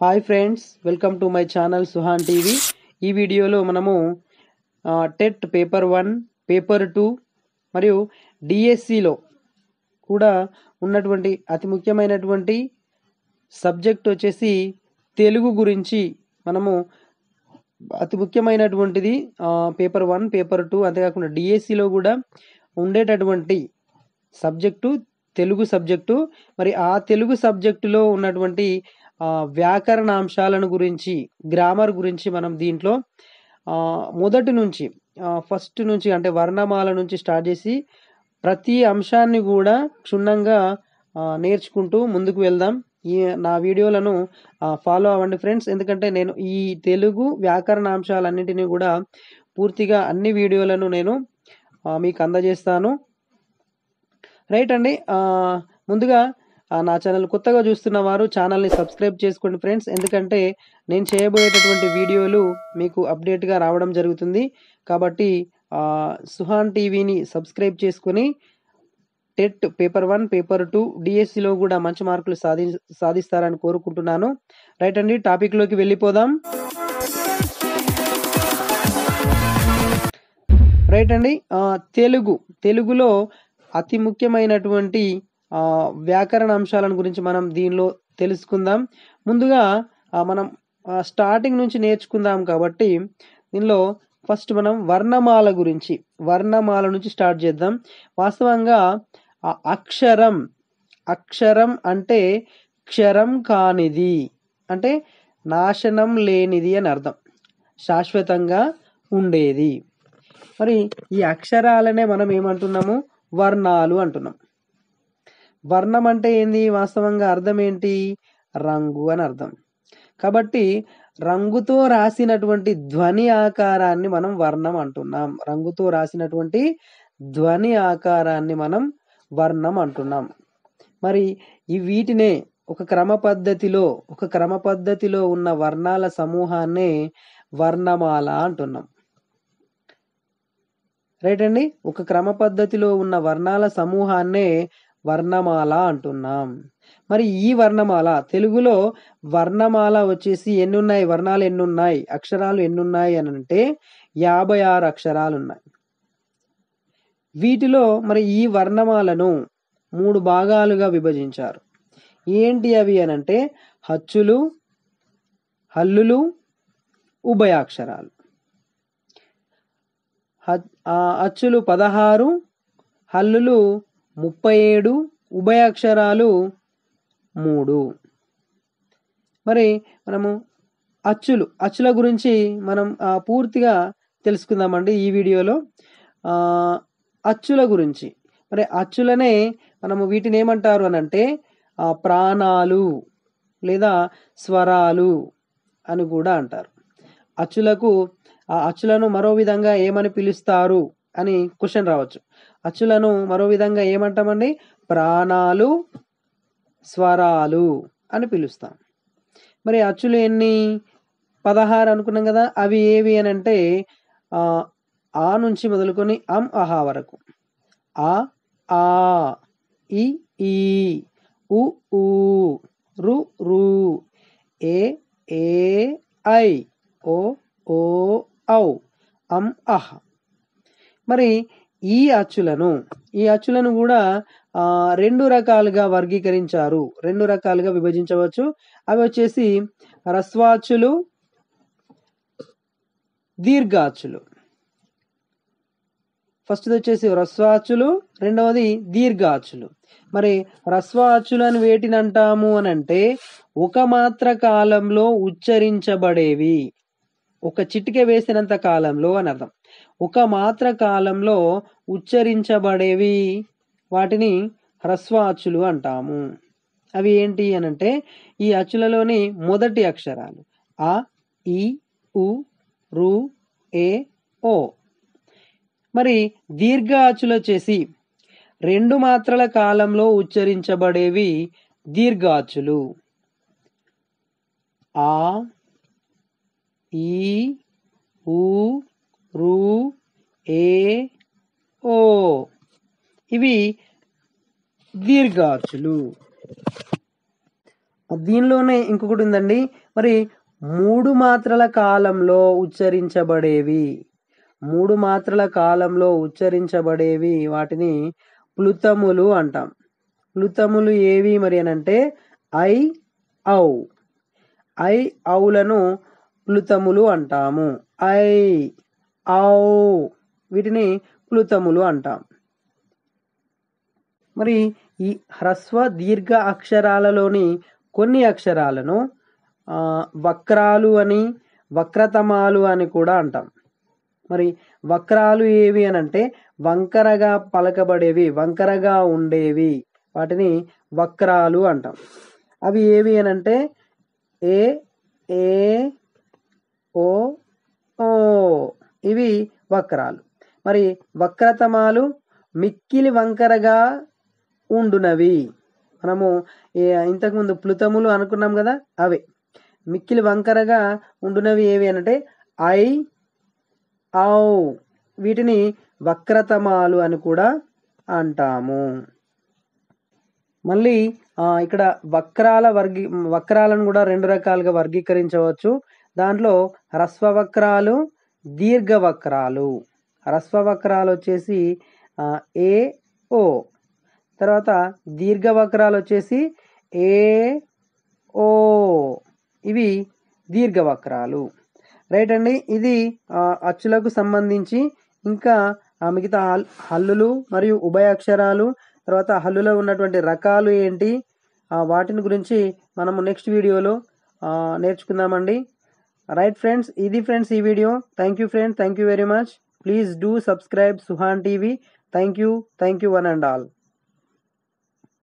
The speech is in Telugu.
hi friends welcome to my channel Suhan TV ఈ వీడియోలో మనము ఆ, TET paper one paper two మరియు డిఎస్సిలో కూడా ఉన్నటువంటి అతి ముఖ్యమైనటువంటి సబ్జెక్ట్ వచ్చేసి తెలుగు గురించి మనము అతి ముఖ్యమైనటువంటిది ఆ, పేపర్ వన్ పేపర్ టూ అంతేకాకుండా డిఎస్సిలో కూడా ఉండేటటువంటి సబ్జెక్టు తెలుగు సబ్జెక్టు మరి ఆ తెలుగు సబ్జెక్టులో ఉన్నటువంటి ఆ, వ్యాకరణ అంశాలను గురించి గ్రామర్ గురించి మనం దీంట్లో ఆ, మొదటి నుంచి ఫస్ట్ నుంచి అంటే వర్ణమాల నుంచి స్టార్ట్ చేసి ప్రతి అంశాన్ని కూడా క్షుణ్ణంగా ఆ, నేర్చుకుంటూ ముందుకు వెళ్దాం ఈ నా వీడియోలను ఫాలో అవ్వండి ఫ్రెండ్స్ ఎందుకంటే నేను ఈ తెలుగు వ్యాకరణ అంశాలన్నింటినీ కూడా పూర్తిగా అన్ని వీడియోలను నేను ఆ, మీకు అందజేస్తాను రైట్ అండి ఆ, ముందుగా ఆ, నా ఛానల్ కొత్తగా చూస్తున్న వారు ఛానల్ని సబ్స్క్రైబ్ చేసుకోండి ఫ్రెండ్స్ ఎందుకంటే నేను చేయబోయేటటువంటి వీడియోలు మీకు అప్డేట్గా రావడం జరుగుతుంది కాబట్టి ఆ, సుహాన్ టీవీని సబ్స్క్రైబ్ చేసుకుని TET paper one paper two డిఎస్సిలో కూడా మంచి మార్కులు సాధి సాధిస్తారని కోరుకుంటున్నాను రైట్ అండి టాపిక్లోకి వెళ్ళిపోదాం రైట్ అండి ఆ, తెలుగు తెలుగులో అతి ముఖ్యమైనటువంటి ఆ, వ్యాకరణ అంశాలను గురించి మనం దీనిలో తెలుసుకుందాం ముందుగా ఆ, మనం ఆ, స్టార్టింగ్ నుంచి నేర్చుకుందాం కాబట్టి దీనిలో ఫస్ట్ మనం వర్ణమాల గురించి వర్ణమాల నుంచి స్టార్ట్ చేద్దాం వాస్తవంగా ఆ అక్షరం అక్షరం అంటే క్షరం కానిది అంటే నాశనం లేనిది అని అర్థం శాశ్వతంగా ఉండేది మరి ఈ అక్షరాలనే మనం ఏమంటున్నాము వర్ణాలు అంటున్నాం వర్ణం అంటే ఏంది వాస్తవంగా అర్థం ఏంటి రంగు అని అర్థం కాబట్టి రంగుతో రాసినటువంటి ధ్వని ఆకారాన్ని మనం వర్ణం అంటున్నాం రంగుతో రాసినటువంటి ధ్వని ఆకారాన్ని మనం వర్ణం అంటున్నాం మరి ఈ వీటినే ఒక క్రమ పద్ధతిలో ఒక క్రమ పద్ధతిలో ఉన్న వర్ణాల సమూహాన్నే వర్ణమాల అంటున్నాం రైట్ అండి ఒక క్రమ పద్ధతిలో ఉన్న వర్ణాల సమూహాన్నే వర్ణమాల అంటున్నాం మరి ఈ వర్ణమాల తెలుగులో వర్ణమాల వచ్చేసి ఎన్ని ఉన్నాయి వర్ణాలు ఎన్ని ఉన్నాయి అక్షరాలు ఎన్ని ఉన్నాయి అని అంటే యాభై ఆరు అక్షరాలు ఉన్నాయి వీటిలో మరి ఈ వర్ణమాలను మూడు భాగాలుగా విభజించారు ఏంటి అవి అని అంటే హచ్చులు హల్లులు ఉభయాక్షరాలు హ- ఆ అచ్చులు పదహారు హల్లులు ముప్పై ఏడు ఉభయాక్షరాలు మూడు మరి మనము అచ్చులు అచ్చుల గురించి మనం ఆ, పూర్తిగా తెలుసుకుందామండి ఈ వీడియోలో ఆ, అచ్చుల గురించి మరి అచ్చులనే మనము వీటిని ఏమంటారు అని అంటే ఆ, ప్రాణాలు లేదా స్వరాలు అని కూడా అంటారు అచ్చులకు ఆ అచ్చులను మరో విధంగా ఏమని పిలుస్తారు అని క్వశ్చన్ రావచ్చు అచ్చులను మరో విధంగా ఏమంటామండి ప్రాణాలు స్వరాలు అని పిలుస్తాం మరి అచ్చులు ఎన్ని పదహారు అనుకున్నాం కదా అవి ఏవి అని అంటే ఆ, ఆ నుంచి మొదలుకొని అం అహా వరకు ఆ ఆ ఇ ఈ ఉ ఊ రు రు ఏ ఏ ఐ ఓ ఓ ఔ అం అహ మరి ఈ అచ్చులను ఈ అచ్చులను కూడా ఆ, రెండు రకాలుగా వర్గీకరించారు రెండు రకాలుగా విభజించవచ్చు అవి వచ్చేసి రస్వాచ్చులు దీర్ఘాచ్చులు ఫస్ట్ వచ్చేసి రస్వాచ్చులు రెండవది దీర్ఘాచ్చులు మరి రస్వాచ్చులు అని వేటిని అంటాము అని అంటే ఒక మాత్ర కాలంలో ఉచ్చరించబడేవి ఒక చిటికె వేసినంత కాలంలో అని అర్థం ఒక మాత్ర కాలంలో ఉచ్చరించబడేవి వాటిని హ్రస్వ అచ్చులు అంటాము అవి ఏంటి అని అంటే ఈ అచ్చులలోని మొదటి అక్షరాలు ఆ ఈ ఉ రు ఏ ఓ మరి దీర్ఘ అచ్చులు వచ్చేసి రెండు మాత్రల కాలంలో ఉచ్చరించబడేవి దీర్ఘ అచ్చులు ఆ ఈ ఊ రు ఏ ఓ ఇవి దీర్ఘాచులు దీనిలోనే ఇంకొకటి ఉందండి మరి మూడు మాత్రల కాలంలో ఉచ్చరించబడేవి మూడు మాత్రల కాలంలో ఉచ్చరించబడేవి వాటిని ప్లుతములు అంటాం ప్లుతములు ఏవి మరి అని అంటే ఐ ఔ ఐ ఔలను ప్లుతములు అంటాము ఐ ఔ వీటిని ప్లుతములు అంటాం మరి ఈ హ్రస్వ దీర్ఘ అక్షరాలలోని కొన్ని అక్షరాలను ఆ, వక్రాలు అని వక్రతమాలు అని కూడా అంటాం మరి వక్రాలు ఏవి అని అంటే వంకరగా పలకబడేవి వంకరగా ఉండేవి వాటిని వక్రాలు అంటాం అవి ఏవి అని అంటే ఏ ఏ ఓ ఓ ఇవి వక్రాలు మరి వక్రతమాలు మిక్కిలి వంకరగా ఉండునవి మనము ఏ- ఇంతకుముందు ప్లుతములు అనుకున్నాం కదా అవే మిక్కిలి వంకరగా ఉండునవి ఏవి అంటే ఐ ఔ వీటిని వక్రతమాలు అని కూడా అంటాము మళ్ళీ ఆ, ఇక్కడ వక్రాల వర్గి వక్రాలను కూడా రెండు రకాలుగా వర్గీకరించవచ్చు దాంట్లో హ్రస్వ వక్రాలు దీర్ఘ వక్రాలు హ్రస్వ వక్రాలు వచ్చేసి ఆ, ఏ ఓ తర్వాత దీర్ఘ వక్రాలు వచ్చేసి ఏ ఓ ఇవి దీర్ఘ వక్రాలు రైట్ అండి ఇది ఆ, అచ్చులకు సంబంధించి ఇంకా ఆ, మిగతా హల్- హల్లులు మరియు ఉభయ అక్షరాలు తర్వాత హల్లులో ఉన్నటువంటి రకాలు ఏంటి ఆ, వాటిని గురించి మనము నెక్స్ట్ వీడియోలో ఆ, నేర్చుకుందామండి రైట్ ఫ్రెండ్స్ ఇది ఫ్రెండ్స్ ఈ video thank you friends thank you very much please do subscribe Suhan TV thank you thank you one and all